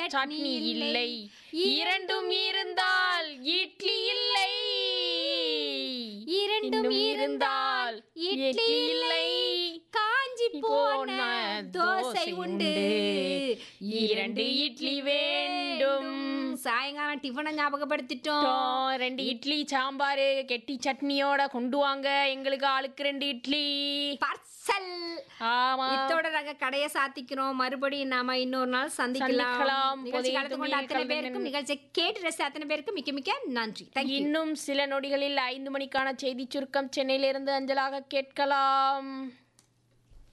சட்னி இல்லை இரண்டும் இருந்தால் இட்லி இல்லை இரண்டும் இருந்தால் இட்லி இல்லை காஞ்சி போன தோசை உண்டு இரண்டு இட்லி வேண்டும் சாயங்காலம் டிஃபனை ஞாபகப்படுத்திட்டோம் டோம், ரெண்டு இட்லி சாம்பார் கெட்டி சட்னியோட கொண்டு வாங்க எங்களுக்கு ஆளுக்கு ரெண்டு இட்லி பார்சல் ஆமா இத்தோட நாங்க கடையை சாத்திக்கிறோம் மறுபடியும் நாம இன்னொரு நாள் சந்திக்கலாம் சந்திக்கலாம். நிகழ்ச்சி புதிய கலந்து கொண்ட துணியில் அத்தனை கலந்து பேருக்கும் நிகழ்ச்சியை கேட்டு ரசித்த அத்தனை பேருக்கும் மிக்க மிக்க நன்றி தேங்க்யூ இன்னும் சில நொடிகளில் ஐந்து மணிக்கான செய்தி சுருக்கம் சென்னையிலிருந்து அஞ்சலாக கேட்கலாம்